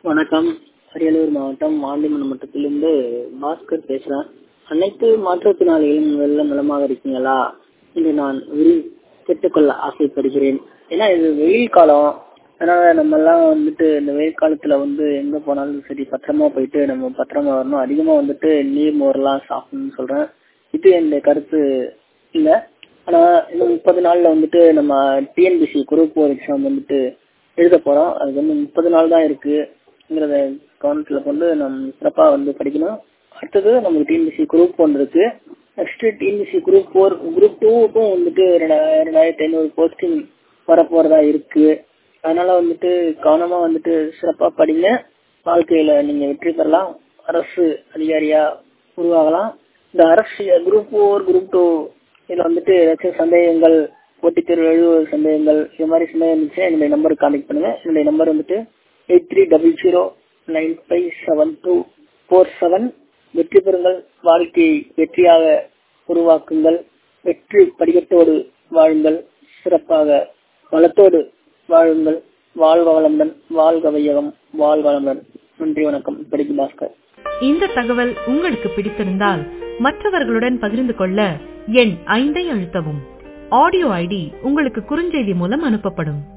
வணக்கம் அரியலூர் மாவட்டம் ஆண்டிமன் மட்டத்திலிருந்து பாஸ்கர் பேசுறேன் அனைத்து மாற்றுத்திறனாளிகளும் நல்ல நலமாக இருக்கீங்களா இன்று நான் விரி கேட்டுக்கொள்ள ஆசைப்படுகிறேன் ஏன்னா இது வெயில் காலம் அதனால நம்ம எல்லாம் வந்துட்டு இந்த வெயில் காலத்துல வந்து எங்க போனாலும் சரி பத்திரமா போயிட்டு நம்ம பத்திரமா வரணும் அதிகமா வந்துட்டு நீர் மோர்லாம் சாப்பிடணும்னு சொல்றேன் இது என்னுடைய கருத்து இல்ல ஆனா இன்னும் முப்பது நாள்ல வந்துட்டு நம்ம டிஎன்பிசி குரூப் ஃபோர் எக்ஸாம் வந்துட்டு எழுத போறோம் அது வந்து முப்பது நாள் தான் இருக்குங்கிறத கவனத்துல கொண்டு நம்ம சிறப்பா வந்து படிக்கணும் அடுத்தது நமக்கு டிஎன்பிசி குரூப் ஒன் இருக்கு next TNPSC group four group டூவுக்கும் வந்துட்டு ரெண்டாயிரத்தி ஐநூறு போஸ்டிங் வரப்போறதா இருக்கு அதனால வந்துட்டு கவனமா வந்துட்டு சிறப்பா படிங்க வாழ்க்கையில நீங்க வெற்றி பெறலாம் அரசு அதிகாரியா உருவாகலாம் இந்த அரசு குரூப் ஃபோர் குரூப் டூ இதுல வந்துட்டு ஏதாச்சும் சந்தேகங்கள் போட்டித் தேர்வு எழுதுவது சந்தேகங்கள் இது மாதிரி சந்தேகம் இருந்துச்சுன்னா என்னுடைய நம்பருக்கு கான்டெக்ட் பண்ணுங்க என்னுடைய நம்பர் வந்துட்டு eight three double zero nine five seven two four seven வெற்றி பெறுங்கள் வாழ்க்கையை வெற்றியாக உருவாக்குங்கள் வெற்றி படிக்கட்டோடு வாழுங்கள் சிறப்பாக வளத்தோடு வாழுங்கள் வாழ்க வளமுடன் வாழ்க வையகம் வாழ்க வளமுடன் நன்றி வணக்கம் படிக்கு பாஸ்கர் இந்த தகவல் உங்களுக்கு பிடித்திருந்தால் மற்றவர்களுடன் பகிர்ந்து கொள்ள எண் ஐந்தை அழுத்தவும் ஆடியோ ஐடி உங்களுக்கு குறுஞ்செய்தி மூலம் அனுப்பப்படும்